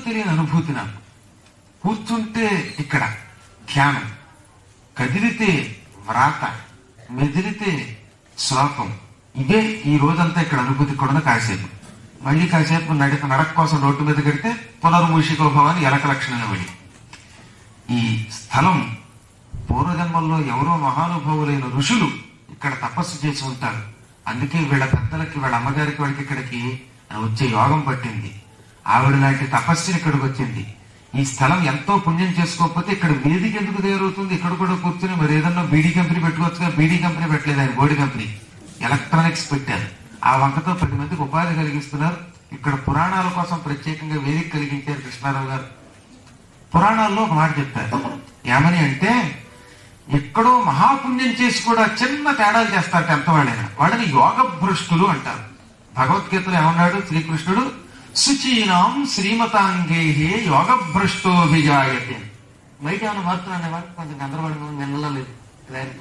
తెలియని అనుభూతి నాకు కూర్చుంటే ఇక్కడ ధ్యానం కదిలితే వ్రాత మెదిలితే శ్లోకం ఇదే ఈ రోజంతా ఇక్కడ అనుభూతి కూడా కాసేపు మళ్ళీ కాసేపు నడక నడక కోసం రోడ్డు మీద కడితే పునర్మూషికోభవాన్ని ఎలక లక్షణంగా వెళ్ళి ఈ స్థలం పూర్వజన్మల్లో ఎవరో మహానుభావులైన ఋషులు ఇక్కడ తపస్సు చేసి ఉంటారు అందుకే వీళ్ళ పెద్దలకి వీళ్ళ అమ్మగారికి వాడికి ఇక్కడికి వచ్చే యోగం పట్టింది ఆవిడ లాంటి తపస్సుని ఇక్కడికి వచ్చింది ఈ స్థలం ఎంతో పుణ్యం చేసుకోకపోతే ఇక్కడ వేదిక ఎందుకు తయారవుతుంది ఇక్కడ కూడా కూర్చుని మరి ఏదన్నా బీడీ కంపెనీ పెట్టుకోవచ్చుగా బీడీ కంపెనీ పెట్టలేదు ఆయన బోడి కంపెనీ ఎలక్ట్రానిక్స్ పెట్టారు ఆ వంకతో పది మందికి ఉపాధి కలిగిస్తున్నారు ఇక్కడ పురాణాల కోసం ప్రత్యేకంగా వేదిక కలిగించారు కృష్ణారావు గారు పురాణాల్లో ఒక మాట చెప్తారు ఏమని అంటే ఎక్కడో మహాపుణ్యం చేసి కూడా చిన్న తేడాలు చేస్తారు ఎంత వాళ్ళైనా వాళ్ళని యోగ భ్రష్టులు అంటారు భగవద్గీతలో ఏమన్నాడు శ్రీకృష్ణుడు శుచీనాం శ్రీమతాంగేహే యోగ భ్రష్టోభిజాయతే బయట ఏమైనా మారుతున్నాను వాళ్ళు కొంచెం గందరగోళంగా నిన్నలేదు క్లారిటీ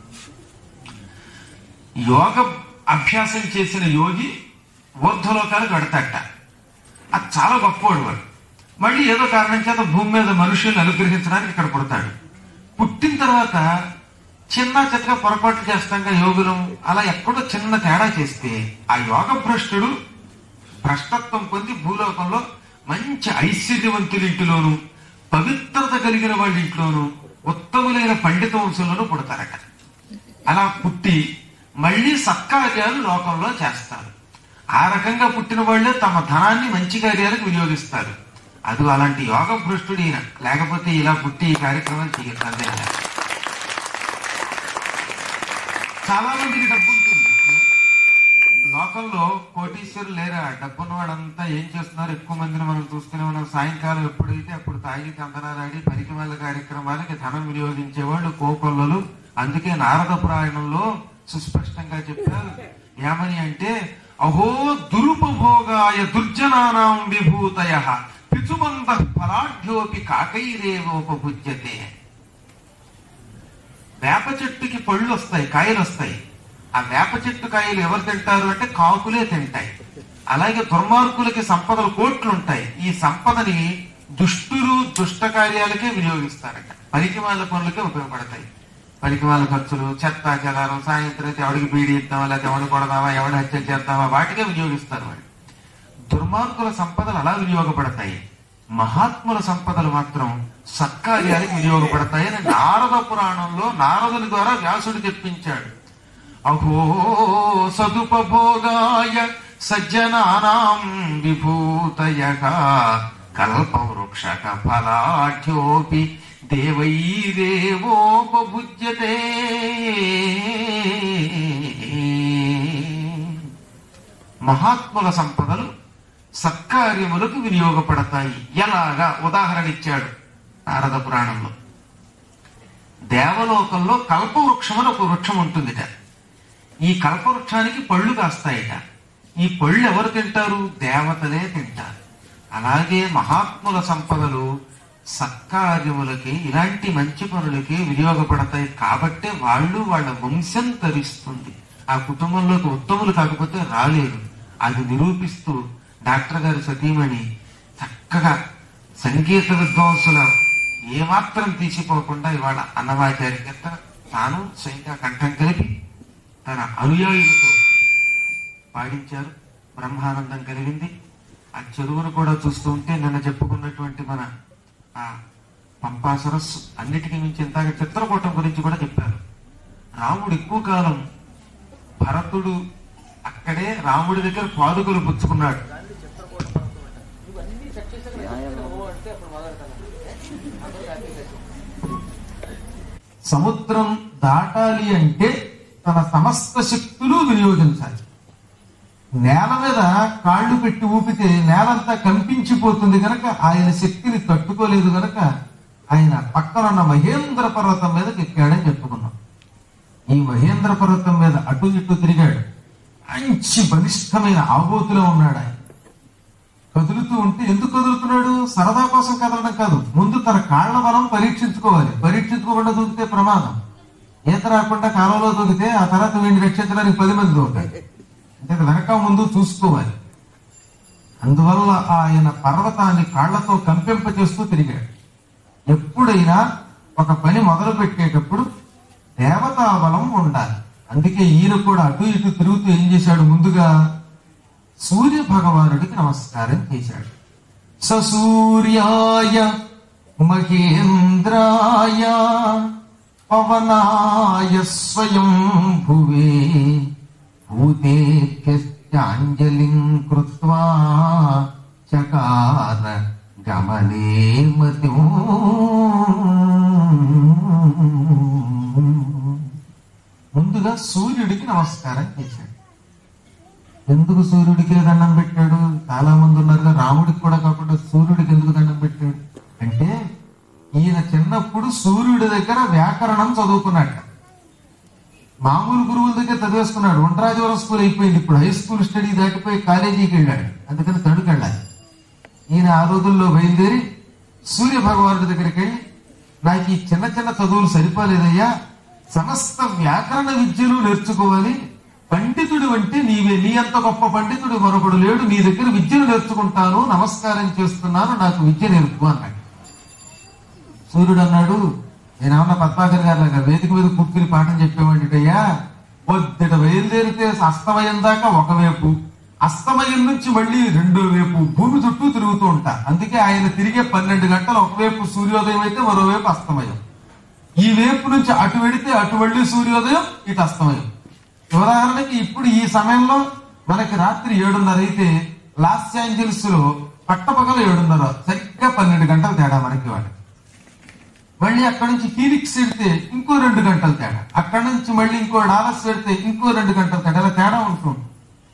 యోగ అభ్యాసం చేసిన యోగి ఊర్ధ్వలోకాలకు వెడతాట అది చాలా గొప్పవాడు వాడు మళ్ళీ ఏదో కారణం చేత భూమి మీద మనుషుల్ని అనుగ్రహించడానికి ఇక్కడ పుడతాడు పుట్టిన తర్వాత చిన్న చిన్నగా పొరపాటు చేస్తాంగా యోగులం అలా ఎక్కడో చిన్న తేడా చేస్తే ఆ యోగ భ్రష్టుడు భ్రష్టత్వం పొంది భూలోకంలో మంచి ఐశ్వర్యవంతుల ఇంటిలోను పవిత్రత కలిగిన వాళ్ళ ఇంట్లోను ఉత్తములైన పండిత వంశంలోనూ పుడతారట అలా పుట్టి మళ్ళీ సత్కార్యాలు లోకంలో చేస్తారు ఆ రకంగా పుట్టిన వాళ్ళే తమ ధనాన్ని మంచి కార్యాలకు వినియోగిస్తారు అది అలాంటి యోగ భ్రష్టుడు ఈయన లేకపోతే ఇలా పుట్టి ఈ కార్యక్రమాలు చేయదు అంతే ఆయన. చాలా మందికి డబ్బు ఉంటుంది లోకంలో కోటీశ్వరులు లేరా డబ్బున్న వాళ్ళంతా ఏం చేస్తున్నారు ఎక్కువ మందిని మనం చూస్తూనే ఉన్నాం సాయంకాలం ఎప్పుడైతే అప్పుడు తాగి తందనాలాడి పరికమాల కార్యక్రమాలకి ధనం వినియోగించే వాళ్ళు కోకొల్లలు అందుకే నారద పురాణంలో సుస్పష్టంగా చెప్పారు ఏమని అంటే అహో దురుపభోగాయ దుర్జనానాం విభూతయ పిచుబంధ ఫలాఢ్యోపి కాకైరేవోపభుజ్యతే వేప చెట్టుకి పళ్ళు వస్తాయి కాయలు వస్తాయి ఆ వేప చెట్టు కాయలు ఎవరు తింటారు అంటే కాకులే తింటాయి అలాగే దుర్మార్గులకి సంపదలు కోట్లు ఉంటాయి ఈ సంపదని దుష్టులు దుష్ట కార్యాలకే వినియోగిస్తారట పనికిమాల పనులకే ఉపయోగపడతాయి పనికిమాల ఖర్చులు చెత్త చెదారం సాయంత్రం అయితే ఎవడికి బీడి ఇద్దామా లేకపోతే ఎవడు కొడదామా ఎవడు హత్య చేద్దామా వాటికే వినియోగిస్తారు వాళ్ళు దుర్మార్గుల సంపదలు అలా వినియోగపడతాయి మహాత్ముల సంపదలు మాత్రం సత్కార్యాలకు వినియోగపడతాయని నారద పురాణంలో నారదుని ద్వారా వ్యాసుడు చెప్పించాడు అహో సదుపభోగాయ సజ్జనానాం విభూతయగా కల్పవృక్షక ఫలాఢ్యోపి దేవైరేవోపభుజ్యతే మహాత్ముల సంపదలు సత్కార్యములకు వినియోగపడతాయి ఎలాగా ఉదాహరణ ఇచ్చాడు నారద పురాణంలో దేవలోకంలో కల్పవృక్షం అని ఒక వృక్షం ఉంటుందిట ఈ కల్పవృక్షానికి పళ్ళు కాస్తాయిట ఈ పళ్ళు ఎవరు తింటారు దేవతలే తింటారు అలాగే మహాత్ముల సంపదలు సత్కార్యములకి ఇలాంటి మంచి పనులకి వినియోగపడతాయి కాబట్టే వాళ్ళు వాళ్ళ వంశం తరిస్తుంది ఆ కుటుంబంలోకి ఉత్తములు కాకపోతే రాలేరు అది నిరూపిస్తూ డాక్టర్ గారి సతీమణి చక్కగా సంగీత విద్వాంసుల ఏమాత్రం తీసిపోకుండా ఇవాళ అన్నమాచార్య కింద తాను స్వయంగా కంఠం కలిపి తన అనుయాయులతో పాడించారు బ్రహ్మానందం కలిగింది ఆ చెరువును కూడా చూస్తూ ఉంటే నిన్న చెప్పుకున్నటువంటి మన ఆ పంపా సరస్సు అన్నిటికీ మించి ఇంతాక చిత్రకూటం గురించి కూడా చెప్పారు రాముడు ఎక్కువ కాలం భరతుడు అక్కడే రాముడి దగ్గర పాదుకలు పుచ్చుకున్నాడు సముద్రం దాటాలి అంటే తన సమస్త శక్తులు వినియోగించాలి నేల మీద కాళ్ళు పెట్టి ఊపితే నేలంతా కంపించిపోతుంది గనక ఆయన శక్తిని తట్టుకోలేదు గనక ఆయన పక్కన ఉన్న మహేంద్ర పర్వతం మీదకి ఎక్కాడని చెప్పుకున్నాం ఈ మహేంద్ర పర్వతం మీద అటు ఇటు తిరిగాడు మంచి బలిష్టమైన ఆబోతులో ఉన్నాడు ఆయన కదులుతూ ఉంటే ఎందుకు కదులుతున్నాడు సరదా కోసం కదలడం కాదు ముందు తన కాళ్ల బలం పరీక్షించుకోవాలి పరీక్షించుకోకుండా దూకితే ప్రమాదం ఈత రాకుండా కాలంలో దూకితే ఆ తర్వాత వీడిని రక్షించడానికి పది మంది దూకాలి అంటే వెనక ముందు చూసుకోవాలి అందువల్ల ఆయన పర్వతాన్ని కాళ్లతో కంపింప చేస్తూ తిరిగాడు ఎప్పుడైనా ఒక పని మొదలు పెట్టేటప్పుడు దేవతా బలం ఉండాలి అందుకే ఈయన కూడా అటు ఇటు తిరుగుతూ ఏం చేశాడు ముందుగా సూర్య భగవానుడికి నమస్కారం చేశాడు సూర్యాయ మహేంద్రాయ పవనాయ స్వయం భువే భూతేభ్యంజలిం కృత్వా చకార గమనే మతి ముందుగా సూర్యుడికి నమస్కారం చేశాడు ఎందుకు సూర్యుడికి దండం పెట్టాడు చాలా మంది ఉన్నారు కదా, రాముడికి కూడా కాకుండా సూర్యుడికి ఎందుకు దండం పెట్టాడు అంటే ఈయన చిన్నప్పుడు సూర్యుడి దగ్గర వ్యాకరణం చదువుకున్నట్ట మామూలు గురువుల దగ్గర చదివేసుకున్నాడు ఒంటరాజవరం స్కూల్ అయిపోయింది ఇప్పుడు హై స్కూల్ స్టడీ దాటిపోయి కాలేజీకి వెళ్ళాడు అందుకని తడుకు వెళ్ళాలి ఈయన ఆ రోజుల్లో బయలుదేరి సూర్య భగవానుడి దగ్గరికి వెళ్ళి నాకు ఈ చిన్న చిన్న చదువులు సరిపోలేదయ్యా సమస్త వ్యాకరణ విద్యలు నేర్చుకోవాలి పండితుడు అంటే నీవే నీ అంత గొప్ప పండితుడు మరొకడు లేడు నీ దగ్గర విద్యను నేర్చుకుంటాను నమస్కారం చేస్తున్నాను నాకు విద్య నేర్పు అన్నాడు సూర్యుడు అన్నాడు నేనేమన్నా పద్మాకర్ గారి లాగా వేదిక మీద కూర్చుని పాఠం చెప్పేవాడిటయ్యా పొద్దుట బయలుదేరితే అస్తమయం దాకా ఒకవైపు అస్తమయం నుంచి మళ్ళీ రెండో వైపు భూమి చుట్టూ తిరుగుతూ ఉంటా అందుకే ఆయన తిరిగే పన్నెండు గంటలు ఒకవైపు సూర్యోదయం అయితే మరోవైపు అస్తమయం ఈ వైపు నుంచి అటు వెడితే అటు మళ్ళీ సూర్యోదయం ఇటు అస్తమయం ఉదాహరణకి ఇప్పుడు ఈ సమయంలో మనకి రాత్రి ఏడున్నర అయితే లాస్ ఏంజల్స్ లో పట్టపగల ఏడున్నర సరిగ్గా పన్నెండు గంటలు తేడా మనకి వాడికి మళ్ళీ అక్కడ నుంచి ఫీనిక్స్ పెడితే ఇంకో రెండు గంటలు తేడా అక్కడ నుంచి మళ్ళీ ఇంకో డాలస్ పెడితే ఇంకో రెండు గంటలు తేడా ఇలా తేడా ఉంటుంది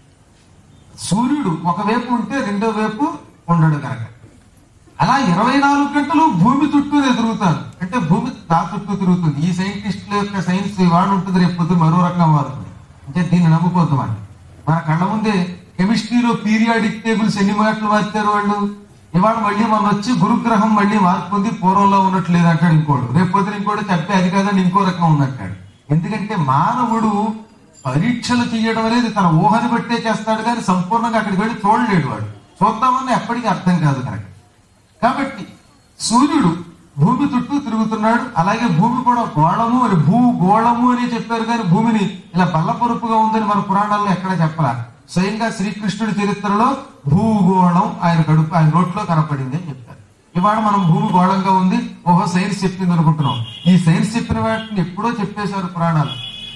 సూర్యుడు ఒకవైపు ఉంటే రెండో వైపు ఉండడు కనుక అలా ఇరవై నాలుగు గంటలు భూమి చుట్టూ తిరుగుతాను అంటే భూమి నా చుట్టూ తిరుగుతుంది ఈ సైంటిస్టుల యొక్క సైన్స్ వాడు ఉంటుంది రేపు పొద్దున మరో రకంగా మారుతుంది అంటే దీన్ని నమ్ముకోద్దాం అని మన కళ్ళ ముందే కెమిస్ట్రీలో పీరియాడిక్ టేబుల్స్ ఎన్ని మాటలు మార్చారు వాళ్ళు ఇవాళ మళ్ళీ మన వచ్చి గురుగ్రహం మళ్ళీ మార్పు పొంది పూర్వంలో ఉన్నట్లు లేదు అంటాడు ఇంకోడు రేపు పొద్దున ఇంకోటి చెప్పి అది కాదని ఇంకో రకం ఉందంటాడు ఎందుకంటే మానవుడు పరీక్షలు చేయడం అనేది తన ఊహని బట్టే చేస్తాడు కానీ సంపూర్ణంగా అక్కడికి వెళ్ళి చూడలేడు వాడు చూద్దామని ఎప్పటికీ అర్థం కాదు కనుక కాబట్టి సూర్యుడు భూమి చుట్టూ తిరుగుతున్నాడు అలాగే భూమి కూడా గోళము అని భూగోళము అని చెప్పారు కానీ భూమిని ఇలా బల్లపరుపుగా ఉందని మన పురాణాల్లో ఎక్కడ చెప్పాల స్వయంగా శ్రీకృష్ణుడి చరిత్రలో భూగోళం ఆయన కడుపు ఆయన నోట్లో కనపడింది అని చెప్పారు ఇవాళ మనం భూమి గోళంగా ఉంది ఓహో సైన్స్ చెప్పింది అనుకుంటున్నాం ఈ సైన్స్ చెప్పిన వాటిని ఎప్పుడో చెప్పేశారు పురాణాలు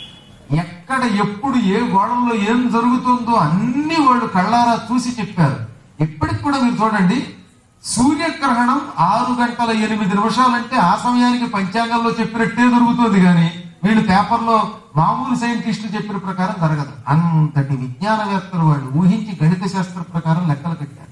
ఎక్కడ ఎప్పుడు ఏ గోళంలో ఏం జరుగుతుందో అన్ని వాళ్ళు కళ్ళారా చూసి చెప్పారు ఇప్పటికి కూడా మీరు చూడండి సూర్యగ్రహణం ఆరు గంటల ఎనిమిది నిమిషాలంటే ఆ సమయానికి పంచాంగంలో చెప్పినట్టే జరుగుతుంది కానీ వీళ్ళు పేపర్లో మామూలు సైంటిస్టులు చెప్పిన ప్రకారం జరగదు అంతటి విజ్ఞానవేత్తలు వాళ్ళు ఊహించి గణిత శాస్త్ర ప్రకారం లెక్కలు కట్టారు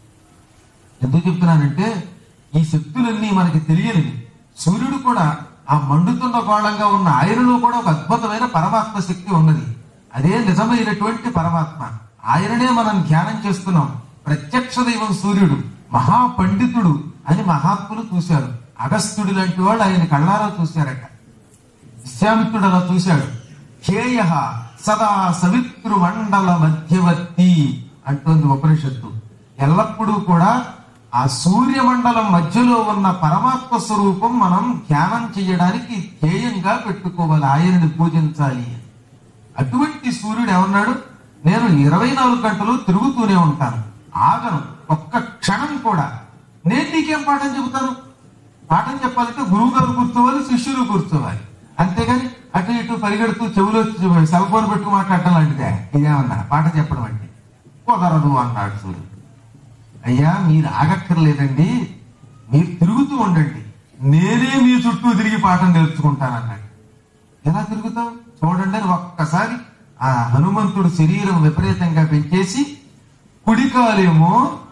ఎందుకు చెప్తున్నానంటే ఈ శక్తులన్నీ మనకి తెలియనివి సూర్యుడు కూడా ఆ మండుతున్న గోళంగా ఉన్న ఆయనలో కూడా ఒక అద్భుతమైన పరమాత్మ శక్తి ఉన్నది అదే నిజమైనటువంటి పరమాత్మ ఆయననే మనం ధ్యానం చేస్తున్నాం ప్రత్యక్ష దైవం సూర్యుడు మహాపండితుడు అని మహాత్ములు చూశారు అగస్త్యుడు లాంటి వాళ్ళు ఆయన కళ్ళారా చూశారట విశ్వామిత్రుడు అలా చూశాడు హేయ సదా సవిత్రు మండల మధ్యవర్తి అంటుంది ఉపనిషత్తు ఎల్లప్పుడూ కూడా ఆ సూర్యమండలం మధ్యలో ఉన్న పరమాత్మ స్వరూపం మనం ధ్యానం చేయడానికి ధ్యేయంగా పెట్టుకోవాలి ఆయనని పూజించాలి అటువంటి సూర్యుడు ఏమన్నాడు నేను ఇరవై నాలుగు గంటలు తిరుగుతూనే ఉంటాను ఆగను ఒక్క క్షణం కూడా నేను నీకేం పాఠం చెబుతాను పాఠం చెప్పాలంటే గురువు గారు కూర్చోవాలి శిష్యులు కూర్చోవాలి అంతేగాని అటు ఇటు పరిగెడుతూ చెవులో సెల్ ఫోన్ పెట్టుకు మాట్లాడటం లాంటిదే ఇదేమన్నా పాఠం చెప్పడం అంటే కుదరదు అన్నాడు సూర్యుడు అయ్యా మీరు ఆగక్కర్లేదండి మీరు తిరుగుతూ ఉండండి నేనే మీ చుట్టూ తిరిగి పాఠం నేర్చుకుంటానన్నాడు ఎలా తిరుగుతావు చూడండి అని ఒక్కసారి ఆ హనుమంతుడు శరీరం విపరీతంగా పెంచేసి కుడికాలేమో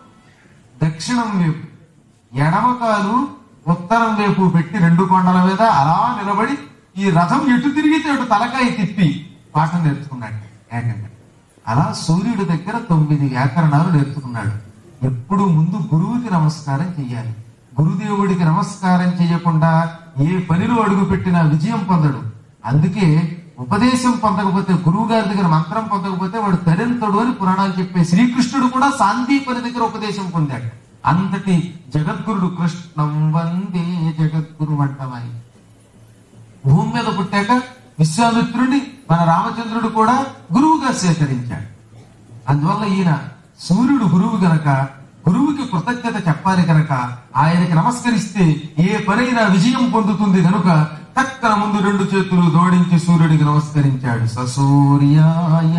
దక్షిణం వైపు ఎడమకాలు ఉత్తరం వైపు పెట్టి రెండు కొండల మీద అలా నిలబడి ఈ రథం ఎటు తిరిగితే అటు తలకాయ తిప్పి పాఠం నేర్చుకున్నాడు ఏకంగా అలా సూర్యుడి దగ్గర తొమ్మిది వ్యాకరణాలు నేర్చుకున్నాడు ఎప్పుడు ముందు గురువుకి నమస్కారం చెయ్యాలి గురుదేవుడికి నమస్కారం చేయకుండా ఏ పనిలో అడుగు పెట్టినా విజయం పొందడు అందుకే ఉపదేశం పొందకపోతే గురువు గారి దగ్గర మంత్రం పొందకపోతే వాడు తరింతడు అని పురాణాలు చెప్పే శ్రీకృష్ణుడు కూడా సాందీపని దగ్గర ఉపదేశం పొందాడు అంతటి జగద్గురుడు కృష్ణం వందే జగద్గురు వంటమై భూమి మీద పుట్టాక విశ్వామిత్రుడిని మన రామచంద్రుడు కూడా గురువుగా స్వీకరించాడు అందువల్ల ఈయన సూర్యుడు గురువు గనక గురువుకి కృతజ్ఞత చెప్పాలి గనక ఆయనకి నమస్కరిస్తే ఏ పనైనా విజయం పొందుతుంది గనుక తక్కన ముందు రెండు చేతులు జోడించి సూర్యుడికి నమస్కరించాడు ససూర్యాయ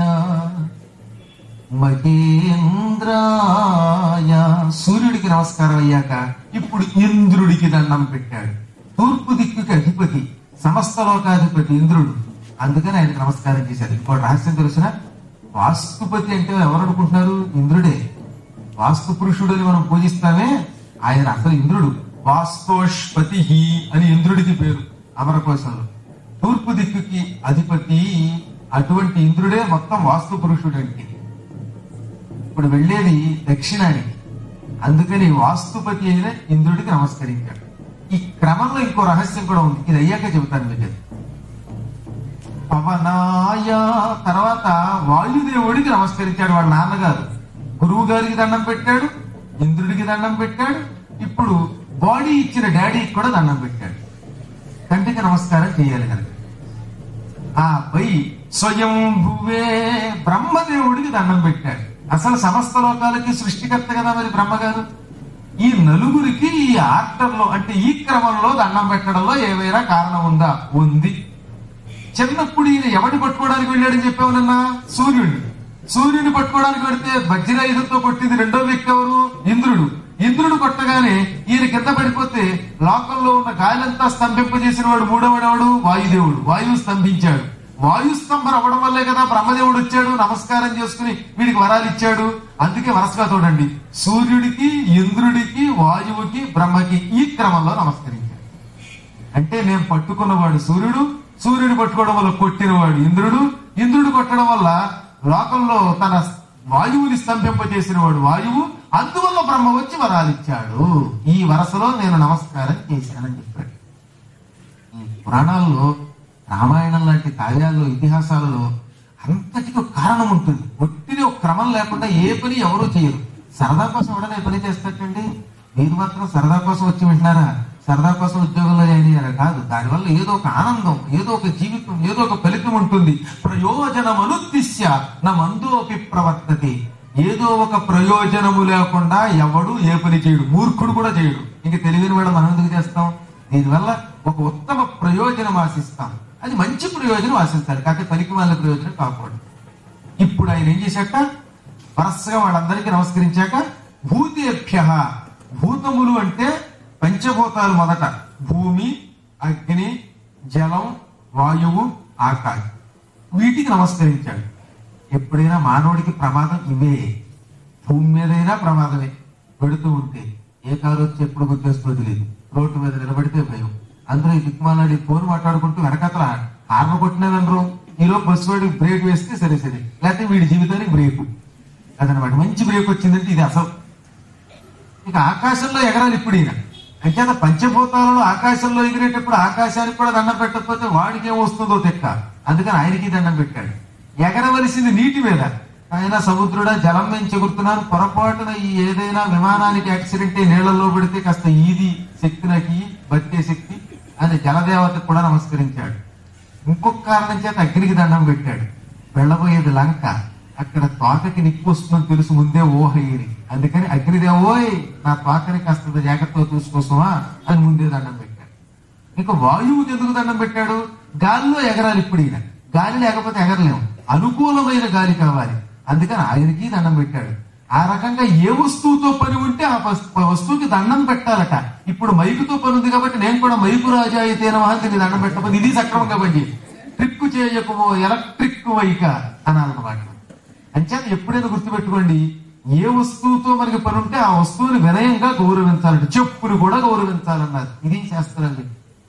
మహేంద్రాయ సూర్యుడికి నమస్కారం అయ్యాక ఇప్పుడు ఇంద్రుడికి దండం పెట్టాడు తూర్పు దిక్కుకి అధిపతి సమస్త లోకాధిపతి ఇంద్రుడు అందుకని ఆయనకు నమస్కారం చేశారు ఇంకో రహస్యం తెలిసిన వాస్తుపతి అంటే ఎవరు అనుకుంటున్నారు ఇంద్రుడే వాస్తు పురుషుడు అని మనం పూజిస్తామే ఆయన అసలు ఇంద్రుడు వాస్తోష్పతి అని ఇంద్రుడికి పేరు అమరకోశంలో తూర్పు దిక్కుకి అధిపతి అటువంటి ఇంద్రుడే మొత్తం వాస్తు పురుషుడు అంటే ఇప్పుడు వెళ్ళేది దక్షిణానికి అందుకని వాస్తుపతి అయిన ఇంద్రుడికి నమస్కరించాడు ఈ క్రమంలో ఇంకో రహస్యం కూడా ఉంది ఇది అయ్యాక చెబుతాను మీకు అది. పవనాయ తర్వాత వాయుదేవుడికి నమస్కరించాడు వాళ్ళ నాన్నగారు గురువు గారికి దండం పెట్టాడు ఇంద్రుడికి దండం పెట్టాడు ఇప్పుడు బాడీ ఇచ్చిన డాడీకి కూడా దండం పెట్టాడు కంటికి నమస్కారం చేయాలి కనుక ఆ పై స్వయం భువే బ్రహ్మదేవుడికి దండం పెట్టాడు అసలు సమస్త లోకాలకి సృష్టికర్త కదా మరి బ్రహ్మగారు ఈ నలుగురికి ఈ ఆర్డర్లో అంటే ఈ క్రమంలో దండం పెట్టడంలో ఏమైనా కారణం ఉందా ఉంది చిన్నప్పుడు ఈయన ఎవరిని పట్టుకోవడానికి వెళ్ళాడని చెప్పావు నిన్న సూర్యుడిని సూర్యుడిని పట్టుకోవడానికి వెడితే వజ్రాయుధంతో కొట్టింది రెండో వ్యక్తి ఎవరు ఇంద్రుడు ఇంద్రుడు కొట్టగానే ఈయన కింద పడిపోతే లోకంలో ఉన్న గాలంతా స్తంభింపజేసిన వాడు మూడవడవాడు వాయుదేవుడు వాయువు స్తంభించాడు వాయు స్తంభన అవ్వడం వల్లే కదా బ్రహ్మదేవుడు వచ్చాడు నమస్కారం చేసుకుని వీడికి వరాలు ఇచ్చాడు అందుకే వరసగా చూడండి సూర్యుడికి ఇంద్రుడికి వాయువుకి బ్రహ్మకి ఈ క్రమంలో నమస్కరించాడు అంటే నేను పట్టుకున్నవాడు సూర్యుడు సూర్యుడు పట్టుకోవడం వల్ల కొట్టినవాడు ఇంద్రుడు ఇంద్రుడు కొట్టడం వల్ల లోకంలో తన వాయువుని స్తంభింపజేసిన వాడు వాయువు అందువల్ల బ్రహ్మ వచ్చి వరాలిచ్చాడు ఈ వరసలో నేను నమస్కారం చేశానని చెప్పాడు ఈ పురాణాల్లో రామాయణం లాంటి కావ్యాల్లో ఇతిహాసాలలో అంతటికి ఒక కారణం ఉంటుంది ఒట్టిది ఒక క్రమం లేకుండా ఏ పని ఎవరూ చేయరు సరదా కోసం ఎవడన్నా ఏ పని చేస్తాడండి మీరు మాత్రం సరదా కోసం వచ్చి వింటున్నారా సరదా కోసం ఉద్యోగంలో జాయిన్ అయ్యారా కాదు దానివల్ల ఏదో ఒక ఆనందం ఏదో ఒక జీవితం ఏదో ఒక ఫలితం ఉంటుంది ప్రయోజనం అనుద్దిశ్య నా మందోపి ప్రవర్తతి ఏదో ఒక ప్రయోజనము లేకుండా ఎవడు ఏ పని చేయడు మూర్ఖుడు కూడా చేయడు ఇంక తెలివిని వాడు మనం ఎందుకు చేస్తాం దీనివల్ల ఒక ఉత్తమ ప్రయోజనం ఆశిస్తాం అది మంచి ప్రయోజనం ఆశిస్తాడు కాకపోతే పనికి వాళ్ళ ప్రయోజనం కాకూడదు ఇప్పుడు ఆయన ఏం చేశాక వరసగా వాళ్ళందరికీ నమస్కరించాక భూతేభ్య భూతములు అంటే పంచభూతాలు మొదట భూమి అగ్ని జలం వాయువు ఆకాశం వీటికి నమస్కరించాడు ఎప్పుడైనా మానవుడికి ప్రమాదం ఇవే భూమి మీదైనా ప్రమాదమే పెడుతూ ఉంటే ఏ కారు వచ్చి ఎప్పుడు గుర్తేస్తుందో తెలియదు రోడ్డు మీద నిలబడితే భయం అందరూ ఈ దిక్కుమాలాడి ఫోన్ మాట్లాడుకుంటూ వెనకతల హార్న్ కొట్టినా వినరు ఈలో బస్సు వాడి బ్రేక్ వేస్తే సరే సరే లేకపోతే వీడి జీవితానికి బ్రేకు అదనమాట మంచి బ్రేక్ వచ్చిందంటే ఇది అసలు ఇక ఆకాశంలో ఎగరాలి ఇప్పుడు ఈయన అంచేత పంచభూతాలలో ఆకాశంలో ఎగిరేటప్పుడు ఆకాశానికి కూడా దండం పెట్టకపోతే వాడికి ఏం వస్తుందో తెక్క అందుకని ఆయనకి దండం పెట్టాడు ఎగరవలసింది నీటి మీద ఆయన సముద్రుడా జలం మీద చెగురుతున్నాను పొరపాటున ఈ ఏదైనా విమానానికి యాక్సిడెంట్ అయి నీళ్లలో పడితే కాస్త ఈది శక్తి నాకు ఇయ్యి, బతికే శక్తి అని జలదేవతకు కూడా నమస్కరించాడు ఇంకొక కారణం చేత అగ్నికి దండం పెట్టాడు వెళ్ళబోయేది లంక అక్కడ తోకకి నిప్పు వస్తుందని తెలుసు ముందే ఓహయ్యని అందుకని అగ్నిదేవోయ్ నా తోకని కాస్త జాగ్రత్తగా చూసుకోసమా అని ముందే దండం పెట్టాడు ఇంకా వాయువుకి ఎందుకు దండం పెట్టాడు గాలిలో ఎగరాలి ఇప్పుడు ఈయన గాలి లేకపోతే ఎగరలేము అనుకూలమైన గాలి కావాలి అందుకని ఆయనకి దండం పెట్టాడు ఆ రకంగా ఏ వస్తువుతో పని ఉంటే ఆ వస్- ఆ వస్తువుకి దండం పెట్టాలట ఇప్పుడు మైకుతో పని ఉంది కాబట్టి నేను కూడా మైకు రాజా అయితే మహంతిని దండం పెట్టకపోతే ఇది సక్రమంగా పని ట్రిక్ చేయకమో ఎలక్ట్రిక్ వైక అనాలన్నమాట అంచేత ఎప్పుడైనా గుర్తుపెట్టుకోండి ఏ వస్తువుతో మనకి పని ఉంటే ఆ వస్తువుని వినయంగా గౌరవించాలంటే చెప్పులు కూడా గౌరవించాలన్నారు ఇది శాస్త్రాలు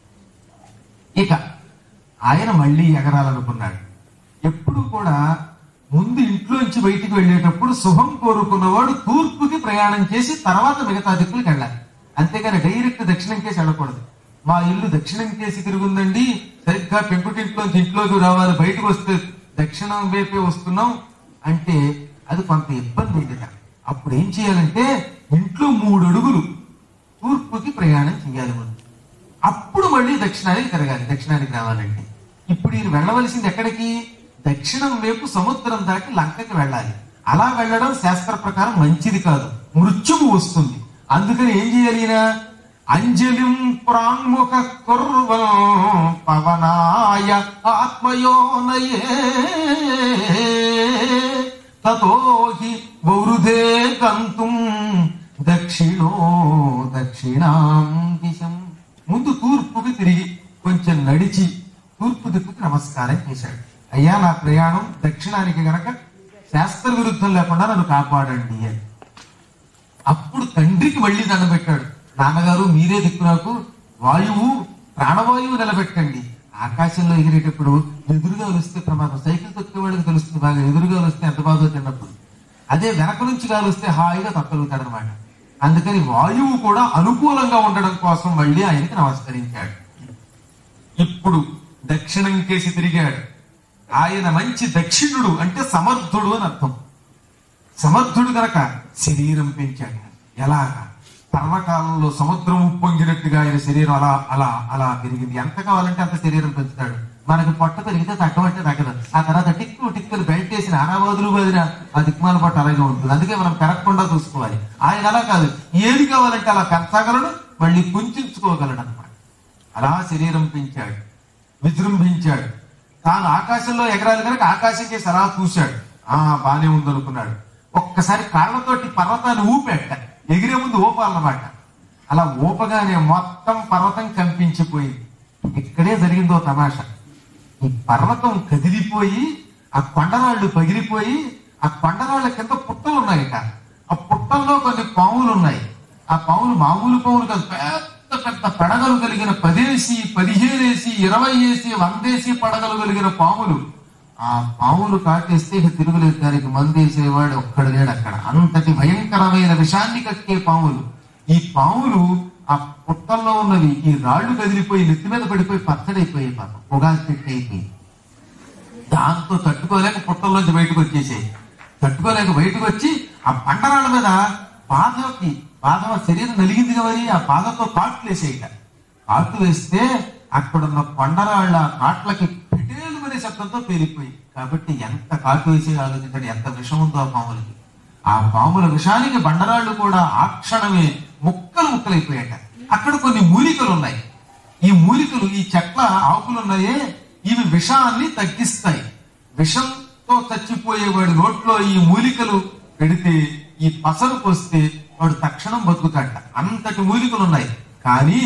ఇక ఆయన మళ్ళీ ఎగరాలనుకున్నాడు ఎప్పుడు కూడా ముందు ఇంట్లోంచి బయటికి వెళ్ళేటప్పుడు శుభం కోరుకున్నవాడు తూర్పుకి ప్రయాణం చేసి తర్వాత మిగతా దిక్కులకు వెళ్ళాలి అంతేగాని డైరెక్ట్ దక్షిణం కేసి వెళ్ళకూడదు మా ఇల్లు దక్షిణం కేసి తిరుగుందండి సరిగ్గా పెంకుటింట్లోంచి ఇంట్లోకి రావాలి బయటకు వస్తే దక్షిణం వైపే వస్తున్నాం అంటే అది కొంత ఇబ్బంది ఉంది కదా. అప్పుడు ఏం చేయాలంటే ఇంట్లో మూడు అడుగులు తూర్పుకి ప్రయాణం చేయాలి మనం అప్పుడు మళ్ళీ దక్షిణానికి తిరగాలి దక్షిణానికి రావాలంటే ఇప్పుడు ఈయన వెళ్ళవలసింది ఎక్కడికి దక్షిణం వైపు సముద్రం దాటి లంకకి వెళ్ళాలి అలా వెళ్ళడం శాస్త్ర ప్రకారం మంచిది కాదు మృత్యువు వస్తుంది అందుకని ఏం చేయాలి ఈయన అంజలిం ప్రాంగుఖ కుర్వం పవనాయ ఆత్మయోనయే తతోహి వృధే గంతుం దక్షిణో దక్షిణాం దిశం ముందు తూర్పుకి తిరిగి కొంచెం నడిచి తూర్పు దిక్కుకి నమస్కారం చేశాడు అయ్యా నా ప్రయాణం దక్షిణానికి గనక శాస్త్ర విరుద్ధం లేకుండా నన్ను కాపాడండి అని అప్పుడు తండ్రికి మళ్ళీ దండం పెట్టాడు నాన్నగారు మీరే దిక్కు నాకు వాయువు ప్రాణవాయువు నిలబెట్టండి ఆకాశంలో ఎగిరేటప్పుడు ఎదురుగా వస్తే ప్రమాదం సైకిల్ తొక్కే వాళ్ళకి తెలుస్తుంది బాగా ఎదురుగా వస్తే ఎంత బాధో తిన్నప్పుడు అదే వెనక నుంచి గాలి వస్తే హాయిగా తొక్కలుగుతాడు అనమాట అందుకని వాయువు కూడా అనుకూలంగా ఉండడం కోసం మళ్ళీ ఆయనకి నమస్కరించాడు ఇప్పుడు దక్షిణం కేసి తిరిగాడు ఆయన మంచి దక్షిణుడు అంటే సమర్థుడు అని అర్థం సమర్థుడు గనక శరీరం పెంచాడు ఎలాగా పర్వకాలంలో సముద్రం ఉప్పొంగినట్టుగా ఆయన శరీరం అలా అలా అలా పెరిగింది ఎంత కావాలంటే అంత శరీరం పెంచుతాడు మనకి పొట్ట పెరిగితే తగ్గమంటే తగ్గదు ఆ తర్వాత టిక్కు టిక్కులు బెల్ట్ వేసిన ఆనాబాదులు బదిన ఆ దిక్మాల పొట్ట అలాగే ఉంటుంది అందుకే మనం పెరగకుండా చూసుకోవాలి ఆయన అలా కాదు ఏది కావాలంటే అలా పెంచగలడు మళ్ళీ కుంచుకోగలడు అనమాట అలా శరీరం పెంచాడు విజృంభించాడు తాను ఆకాశంలో ఎగరాలి కనుక ఆకాశం చేసి అలా చూశాడు ఆ బానే ఉందనుకున్నాడు ఒక్కసారి కాళ్ళతోటి పర్వతాన్ని ఊపెట్ట ఎగిరే ముందు ఊపాలన్నమాట అలా ఊపగానే మొత్తం పర్వతం కంపించిపోయింది ఇక్కడే జరిగిందో తమాషా ఈ పర్వతం కదిలిపోయి ఆ కొండరాళ్ళు పగిలిపోయి ఆ కొండరాళ్ళ కింద పుట్టలు ఉన్నాయట ఆ పుట్టల్లో కొన్ని పాములు ఉన్నాయి ఆ పాములు మామూలు పాములు కాదు పెద్ద పెద్ద పడగలు కలిగిన పదేసి పదిహేనేసి ఇరవై వేసి వందేసి పడగలు కలిగిన పాములు ఆ పాములు కాటేస్తే ఇక తిరుగులేదు దానికి మందేసేవాడు ఒక్కడు లేడు అక్కడ అంతటి భయంకరమైన విషాన్ని కక్కే పాములు ఈ పాములు ఆ పుట్టల్లో ఉన్నవి ఈ రాళ్లు కదిలిపోయి నెత్తి మీద పడిపోయి పచ్చడైపోయి పాపం పొగాకు పెట్టి అయిపోయి దాంతో తట్టుకోలేక పుట్టల్లోంచి బయటకు వచ్చేసాయి తట్టుకోలేక బయటకు వచ్చి ఆ పండరాళ్ళ మీద బాధకి బాధ శరీరం నలిగింది మరి ఆ బాధతో కాట్లు వేసేయట కాట్లు వేస్తే అక్కడున్న కొండరాళ్ళ కాట్లకి పిటేలు అనే శబ్దంతో పేలిపోయి కాబట్టి ఎంత కాటు వేసి ఆలోచించండి ఎంత విషం ఉందో ఆ పాములకి ఆ పాముల విషానికి బండరాళ్ళు కూడా ఆ క్షణమే ముక్కలు ముక్కలైపోయాట అక్కడ కొన్ని మూలికలు ఉన్నాయి ఈ మూలికలు ఈ చెట్ల ఆకులు ఉన్నాయే ఇవి విషాన్ని తగ్గిస్తాయి విషంతో చచ్చిపోయే వాడి నోట్లో ఈ మూలికలు పెడితే ఈ పసరు పోస్తే వాడు తక్షణం బతుకుతాడ అంతటి మూలికలు ఉన్నాయి కానీ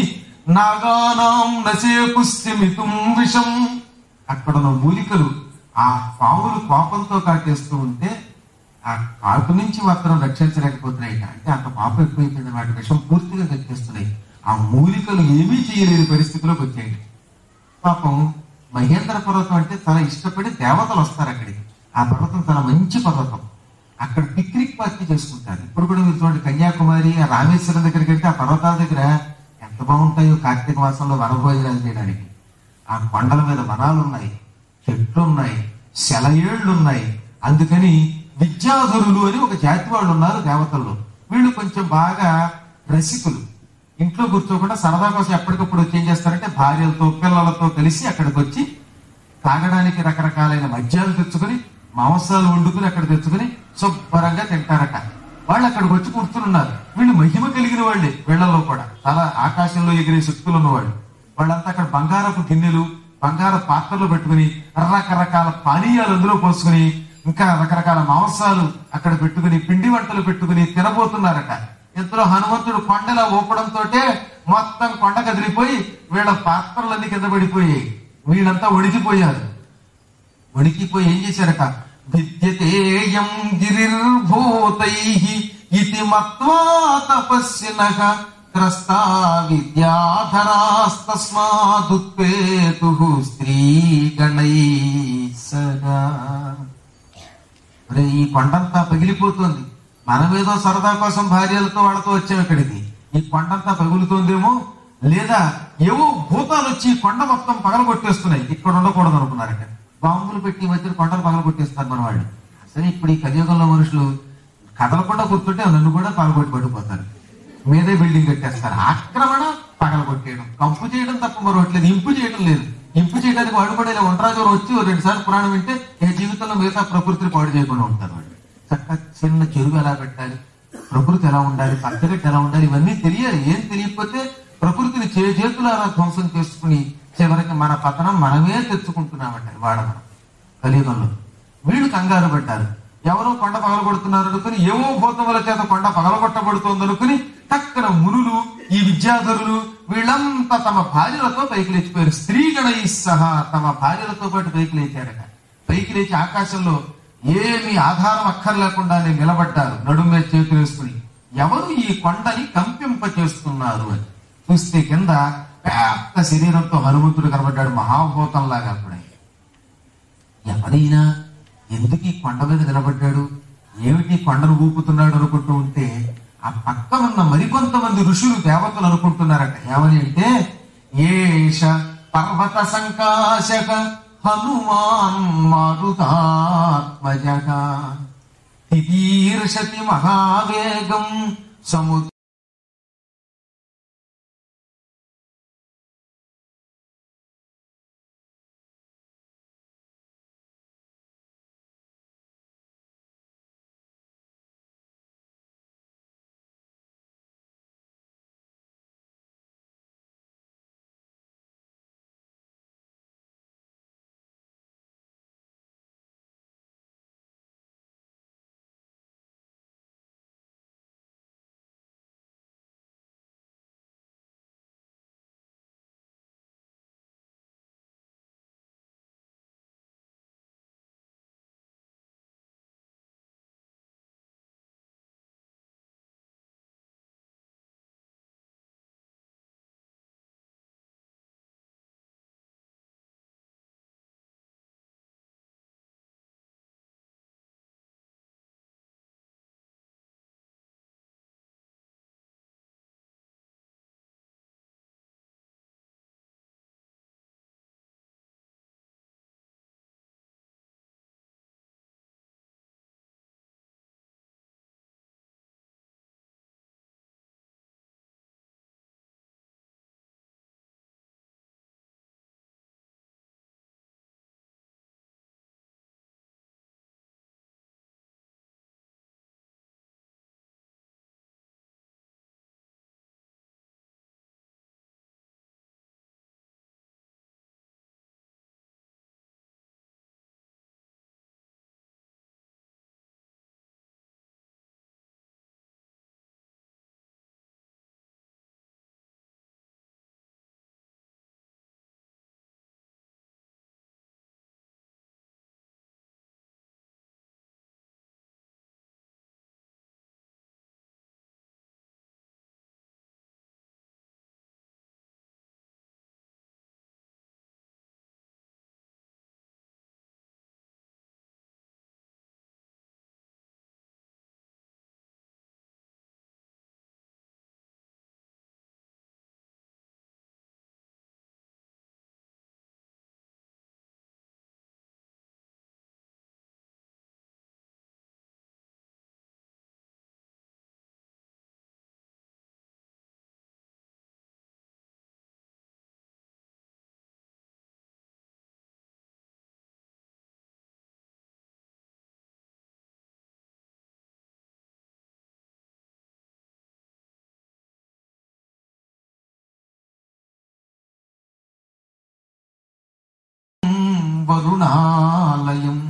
నాగానాం నసే పుష్యమితుం విషం అక్కడ ఉన్న మూలికలు ఆ పాములు కోపంతో కాటేస్తూ ఉంటే ఆ కాటు నుంచి మాత్రం రక్షించలేకపోతున్నాయి అంటే అంత పాపం ఎక్కువైపోయింది వాటి విషం పూర్తిగా కక్కేస్తున్నాయి ఆ మూలికలు ఏమీ చేయలేని పరిస్థితిలోకి వచ్చాయి పాపం మహేంద్ర పర్వతం అంటే చాలా ఇష్టపడి దేవతలు వస్తారు అక్కడికి ఆ పర్వతం చాలా మంచి పర్వతం అక్కడ పిక్నిక్ పార్టీ చేసుకుంటారు ఇప్పుడు కూడా మీరు చూడండి కన్యాకుమారి ఆ రామేశ్వరం దగ్గరికి వెళ్తే ఆ పర్వతాల దగ్గర ఎంత బాగుంటాయో కార్తీక మాసంలో వనభోజనాలు చేయడానికి ఆ కొండల మీద వనాలు ఉన్నాయి చెట్లు ఉన్నాయి సెలయేళ్లు ఉన్నాయి అందుకని విద్యాధరులు అని ఒక జాతి వాళ్ళు ఉన్నారు దేవతల్లో వీళ్ళు కొంచెం బాగా రసికులు ఇంట్లో కూర్చోకుండా సరదా కోసం ఎప్పటికప్పుడు వచ్చి ఏం చేస్తారంటే భార్యలతో పిల్లలతో కలిసి అక్కడికి వచ్చి తాగడానికి రకరకాలైన మద్యాలు తెచ్చుకొని మాంసాలు వండుకుని అక్కడ తెచ్చుకొని శుభ్రంగా తింటారట వాళ్ళు అక్కడికి వచ్చి కూర్చున్నారు వీళ్ళు మహిమ కలిగిన వాళ్ళే వీళ్ళల్లో కూడా చాలా ఆకాశంలో ఎగిరే శక్తులు ఉన్నవాళ్ళు వాళ్ళంతా అక్కడ బంగారపు గిన్నెలు బంగార పాత్రలు పెట్టుకుని రకరకాల పానీయాలు అందులో పోసుకుని ఇంకా రకరకాల మాంసాలు అక్కడ పెట్టుకుని పిండి వంటలు పెట్టుకుని తినబోతున్నారట ఇంతలో హనుమంతుడు కొండలా ఊపడంతో మొత్తం కొండ కదిలిపోయి వీళ్ళ పాత్రలన్నీ కింద పడిపోయాయి వీళ్ళంతా ఒడికిపోయారు వణికిపోయి ఏం చేశారట విద్యతేయం గిరిర్భూతై ఇది మత్వా తపస్సినః త్రస్తా విద్యాధరాస్తస్మాదుత్పేతు స్త్రీ గణై సదా ఒరే, ఈ కొండంతా పగిలిపోతుంది మనమేదో సరదా కోసం భార్యలతో వాళ్ళతో వచ్చాం ఇక్కడికి ఈ కొండంతా పగులుతోందేమో లేదా ఏవో భూతాలు వచ్చి కొండ మొత్తం పగలగొట్టేస్తున్నాయి ఇక్కడ ఉండకూడదు అనుకున్నారట బాంబులు పెట్టి ఈ మధ్యన కొండలు పగలగొట్టేస్తారు మన వాళ్ళు అసలు ఇప్పుడు ఈ కలియుగంలో మనుషులు కదలకుండా కూర్చుంటే నన్ను కూడా పగలగొట్టి పడిపోతారు మీదే బిల్డింగ్ కట్టేస్తారు ఆక్రమణ పగలగొట్టేయడం కంపు చేయడం తప్ప మరొకట్లేదు ఇంపు చేయడం లేదు ఇంపు చేయడానికి వాడు కూడా ఇలా ఒంటరాజు వచ్చి ఓ రెండు సార్లు పురాణం వింటే ఏ జీవితంలో మిగతా ప్రకృతిని పాడు చేయకుండా ఉంటారు వాళ్ళు చక్కగా చిన్న చెరువు ఎలా పెట్టాలి ప్రకృతి ఎలా ఉండాలి పచ్చగట్టు ఎలా ఉండాలి ఇవన్నీ తెలియాలి ఏం తెలియకపోతే ప్రకృతిని చే చేతులారా ధ్వంసం చేసుకుని చివరికి మన పతనం మనమే తెచ్చుకుంటున్నామంట వాడ మనం కలియుగంలో వీళ్ళు కంగారు పడ్డారు ఎవరో కొండ పగలగొడుతున్నారు అనుకుని ఏవో భూతముల చేత కొండ పగలగొట్టబడుతోంది అనుకుని టక్కన మునులు ఈ విద్యాధరులు వీళ్ళంతా తమ భార్యలతో పైకి లేచిపోయారు స్త్రీగణ సహా తమ భార్యలతో పాటు పైకి లేచారట పైకి లేచి ఆకాశంలో ఏమి ఆధారం అక్కర్లేకుండానే నిలబడ్డారు నడుము మీద చేతులు వేసుకుని ఎవరు ఈ కొండని కంపింప చేస్తున్నారు అని చూస్తే కింద పెద్ద శరీరంతో హనుమంతుడు కనబడ్డాడు మహాభూతంలాగా అప్పుడే ఎవరైనా ఎందుకు ఈ కొండ మీద నిలబడ్డాడు ఏమిటి ఈ కొండను ఊపుతున్నాడు అనుకుంటూ ఉంటే ఆ పక్క ఉన్న మరికొంతమంది ఋషులు దేవతలు అనుకుంటున్నారట ఏమని అంటే ఏష పర్వత సంకాశక హనుమాన్ మారుతాత్మజగా తితీర్షతి మహావేగం సముద్ర వరుణాలయం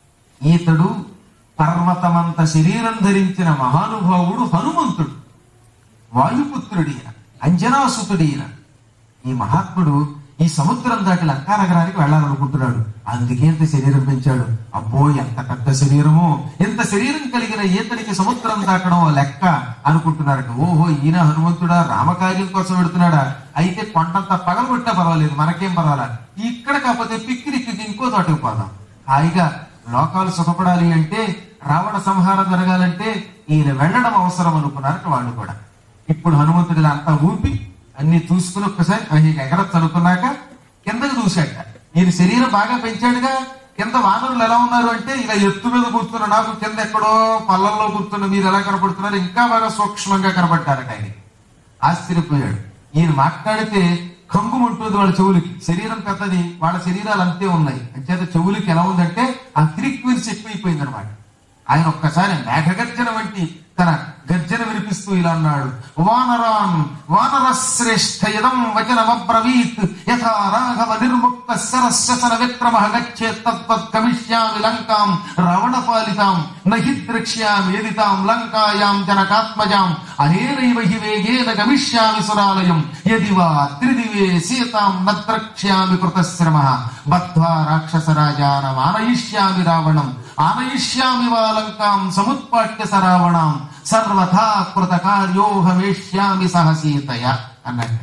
ఈతడు పర్వతమంత శరీరం ధరించిన మహానుభావుడు హనుమంతుడు వాయుపుత్రుడిన అంజనాసుతుడిన ఈ మహాత్ముడు ఈ సముద్రం దాటి లంకా నగరానికి వెళ్ళాలనుకుంటున్నాడు అందుకే ఇంత శరీరం పెంచాడు అబ్బో ఎంత పెద్ద శరీరమో ఎంత శరీరం కలిగిన ఈతనికి సముద్రం దాటడం లెక్క అనుకుంటున్నారట ఓహో ఈయన హనుమంతుడా రామకార్యం కోసం పెడుతున్నాడా అయితే కొండంత పగలగొట్టా పర్వాలేదు మనకేం పర్వాలా ఇక్కడ కాకపోతే పిక్నిక్ ఇంకో చోటకి పోదాం హాయిగా లోకాలు సుఖపడాలి అంటే రావణ సంహారం జరగాలంటే ఈయన వెళ్ళడం అవసరం అనుకున్నారట వాళ్ళు కూడా ఇప్పుడు హనుమంతుడు ఇలా అంతా ఊపి అన్ని చూసుకుని ఒక్కసారి ఆయన ఎగరచ్చు అనుకున్నాక కిందకు చూశాట ఈయన శరీరం బాగా పెంచాడుగా కింద వానరులు ఎలా ఉన్నారు అంటే ఇలా ఎత్తు మీద కూర్చున్న నాకు కింద ఎక్కడో పల్లల్లో కూర్చున్న మీరు ఎలా కనపడుతున్నారు ఇంకా బాగా సూక్ష్మంగా కనపడ్డారట ఆయన ఆశ్చర్యపోయాడు ఈయన మాట్లాడితే కంగు ఉంటుంది వాళ్ళ చెవులకి శరీరం పెద్దది వాళ్ళ శరీరాలు అంతే ఉన్నాయి అంచేత చెవులకి ఎలా ఉందంటే ఆ ఫ్రీక్వెన్సీ ఎక్కువైపోయింది అనమాట ఆయన ఒక్కసారి మేఘగర్జన వంటి తన గర్జన వినిపిస్తూ ఇలా అన్నాడు వానరాన్ వానర శ్రేష్ఠ యదం వచనమబ్రవీత్ యథా రాఘవ నిర్ముక్త సరస్వసన విక్రమ గచ్చే తత్వత్ గమిష్యామి లంకాం రావణ పాలితాం నహి ద్రక్ష్యామి యదితాం లంకాయాం జనకాత్మజాం అనేనైవ హి వేగేన గమిష్యామి సురాలయం యది వా త్రిదివే సీతాం న ద్రక్ష్యామి కృతశ్రమ బద్ధ్వా రాక్షసరాజానం ఆనయిష్యామి రావణం ఆనయిష్యామి వా లంకాం సముత్పాట్య సరావణాం సర్వథా కృత కార్యోహమేష్యామి సహసీతయ అన్నట్టు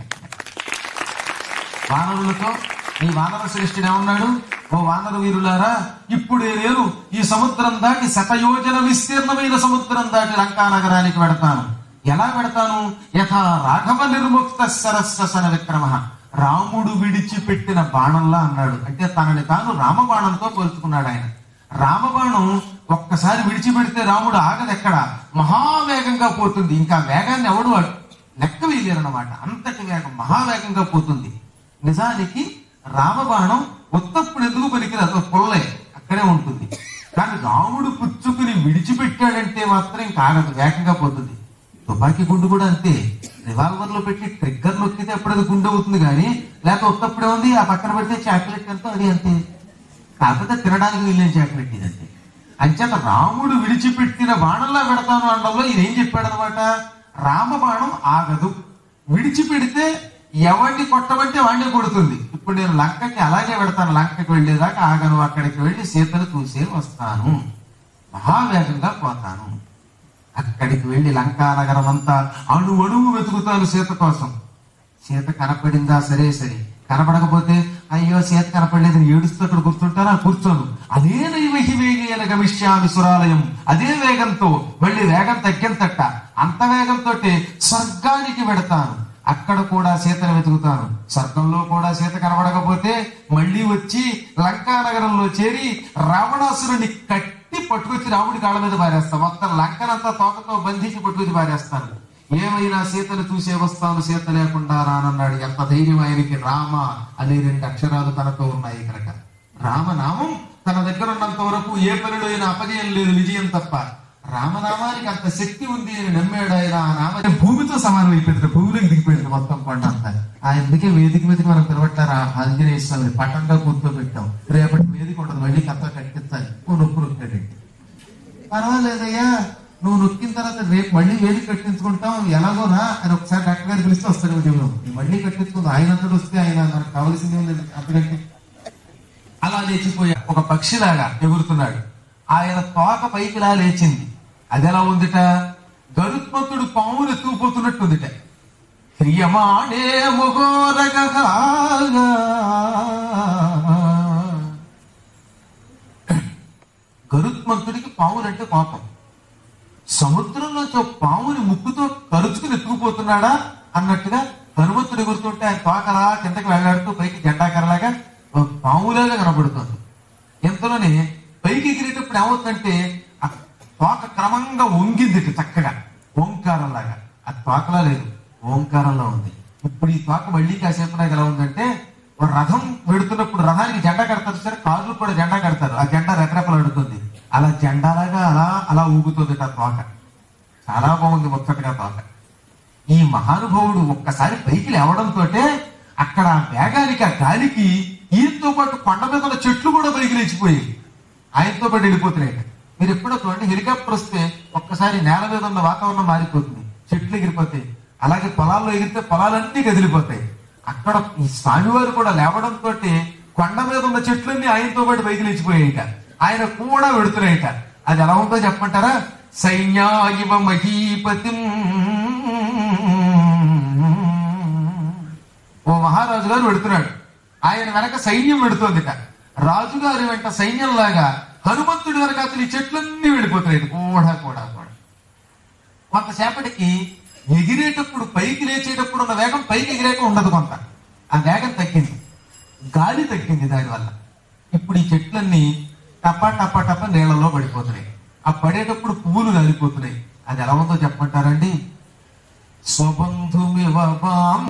వానరులతో ఈ వానర శ్రేష్ఠుడు ఏమన్నాడు ఓ వానర వీరులారా ఇప్పుడే నేను ఈ సముద్రం దాటి శతయోజన విస్తీర్ణమైన సముద్రం దాటి లంకా నగరానికి వెడతాను ఎలా వెడతాను యథా రాఘవ నిర్ముక్త సరస్వసన విక్రమ రాముడు విడిచిపెట్టిన బాణంలా అన్నాడు అంటే తనని తాను రామబాణంతో పోల్చుకున్నాడు ఆయన రామబాణం ఒక్కసారి విడిచిపెడితే రాముడు ఆగదు ఎక్కడ మహావేగంగా పోతుంది ఇంకా వేగాన్ని ఎవడు లెక్క వేయలేరన్నమాట అంతటి వేగం మహావేగంగా పోతుంది నిజానికి రామబాణం ఉత్తప్పుడు ఎందుకు పనికిరాదు ఒక పుల్లే అక్కడే ఉంటుంది కానీ రాముడు పుచ్చుకుని విడిచిపెట్టాడంటే మాత్రం ఇంకా ఆగదు వేగంగా పోతుంది తుపాకీ గుండు కూడా అంతే రివాల్వర్ లో పెట్టి ట్రిగ్గర్ నొక్కితే అప్పుడు అది గుండు అవుతుంది కానీ లేక ఉత్తప్పుడే ఉంది ఆ పక్కన పెడితే చాక్లెట్ ఎంతో అది అంతే కాకపోతే తినడానికి వీళ్ళేం చాక్లెట్ ఇది అంతే అంచేత రాముడు విడిచిపెట్టిన బాణంలా పెడతాను అనడంలో ఈయన ఏం చెప్పాడనమాట రామబాణం ఆగదు విడిచిపెడితే ఎవరిని కొట్టమంటే వాడిని కొడుతుంది ఇప్పుడు నేను లంకకి అలాగే పెడతాను లంకకి వెళ్ళేదాకా ఆగను అక్కడికి వెళ్ళి సీతను చూసే వస్తాను మహావేగంగా పోతాను అక్కడికి వెళ్ళి లంకా నగరం అంతా అణు అణువు వెతుకుతాను సీత కోసం సీత కనపడిందా సరే సరే కనపడకపోతే అయ్యో సీత కనపడలేదు ఏడుస్తూ అక్కడ కూర్చుంటారా కూర్చోను అదే నైవహి వేగేన గమిష్యామి సురాలయం అదే వేగంతో మళ్ళీ వేగం తగ్గింతట అంత వేగంతో స్వర్గానికి వెడతాను అక్కడ కూడా సీతను వెతుకుతాను స్వర్గంలో కూడా సీత కనబడకపోతే మళ్ళీ వచ్చి లంకా నగరంలో చేరి రావణాసురుని కట్టి పట్టుకొచ్చి రాముడి కాళ్ళ మీద పారేస్తాను మొత్తం లంకనంతా తోకతో బంధించి పట్టుకొచ్చి పారేస్తాను ఏమైనా సీతను చూసే వస్తాను సీత లేకుండా రానన్నాడు ఎంత ధైర్యం ఆయనకి రామ అనే రెండు అక్షరాలు తనతో ఉన్నాయి కనుక రామనామం తన దగ్గర ఉన్నంత వరకు ఏ పనిలో అయినా అపజయం లేదు విజయం తప్ప రామనామానికి అంత శక్తి ఉంది అని నమ్మాడు ఆయన ఆ నామ భూమితో సమానం అయిపోయింది భూమిలోకి దిగిపోయింది మొత్తం కొండ అంతా అందుకే వేదిక మీదకి మనం పిలవట్టారా ఆంజనేయ స్వామిని పట్టంగా కూర్చోబెట్టాం రేపటి వేదిక ఉండదు మళ్ళీ కథ కట్టించాలి ఓ నొప్పు నొక్కాడండి పర్వాలేదయ్యా నువ్వు నొక్కిన తర్వాత రేపు మళ్ళీ వేలు కట్టించుకుంటాం ఎలాగోనా అని ఒకసారి డాక్టర్ గారు పిలిస్తే వస్తాడు ఉద్యోగం మళ్ళీ కట్టించుకుందాం ఆయన అంతటి వస్తే ఆయన మనకు కావాల్సింది ఉంది అంతకంటే అలా లేచిపోయా ఒక పక్షిలాగా ఎగురుతున్నాడు ఆయన తోక పైకి ఇలా లేచింది అది ఎలా ఉందిట గరుత్మంతుడు పామును ఎత్తుకుపోతున్నట్టు ఉందిట క్రియమాణే మొగోరగగా గరుత్మంతుడికి పావులంటే కోపం సముద్రంలోంచి ఒక పావుని ముక్కుతో కరుచుకుని ఎత్తుకుపోతున్నాడా అన్నట్టుగా హనుమంతుడు ఎగురుతుంటే ఆయన తోకలా కిందకి వెళ్ళాడుతూ పైకి జెండాకరలాగా ఒక పావులాగా కనబడుతుంది ఇంతలోనే పైకి ఎగిరేటప్పుడు ఏమవుతుందంటే ఆ తోక క్రమంగా వంగింది చక్కగా ఓంకారంలాగా ఆ తోకలా లేదు ఓంకారంలో ఉంది ఇప్పుడు ఈ తోక మళ్ళీ కాసేపు నాకు ఎలా ఉందంటే ఒక రథం వెడుతున్నప్పుడు రథానికి జెండా కడతారు సరే కార్లు కూడా జెండా కడతారు ఆ జెండా రెపరెపలు అడుగుతుంది అలా జెండాలాగా అలా అలా ఊగుతుంది ఆ తోక చాలా బాగుంది ముచ్చటగా తోక ఈ మహానుభావుడు ఒక్కసారి పైకి లేవడంతో అక్కడ ఆ వేగానికి ఆ గాలికి ఈయనతో పాటు కొండ మీద ఉన్న చెట్లు కూడా పైకి లేచిపోయాయి ఆయనతో పాటు వెళ్ళిపోతున్నాయి మీరు ఎప్పుడో చూడండి హెలికాప్టర్ వస్తే ఒక్కసారి నేల మీద ఉన్న వాతావరణం మారిపోతుంది చెట్లు ఎగిరిపోతాయి అలాగే పొలాల్లో ఎగిరితే పొలాలన్నీ కదిలిపోతాయి అక్కడ ఈ స్వామివారు కూడా లేవడంతో కొండ మీద ఉన్న చెట్లన్నీ ఆయనతో పాటు పైకి లేచిపోయాయిట ఆయన కూడా వెడుతున్నాయిట అది ఎలా ఉందో చెప్పమంటారా సైన్యాయివ మహీపతిం ఓ మహారాజు గారు వెడుతున్నాడు ఆయన వెనక సైన్యం వెడుతోందిట రాజుగారి వెంట సైన్యంలాగా హనుమంతుడి వెనక అసలు ఈ చెట్లన్నీ వెళ్ళిపోతున్నాయి కూడా కూడా కూడా కొంతసేపటికి ఎగిరేటప్పుడు పైకి లేచేటప్పుడు ఉన్న వేగం పైకి ఎగిరేక ఉండదు కొంత ఆ వేగం తగ్గింది గాలి తగ్గింది దానివల్ల ఇప్పుడు ఈ చెట్లన్నీ టపా టపా టపా నీళ్ళలో పడిపోతున్నాయి ఆ పడేటప్పుడు పువ్వులు కాలిపోతున్నాయి అది ఎలా ఉందో చెప్పమంటారండి స్వబంధుమివ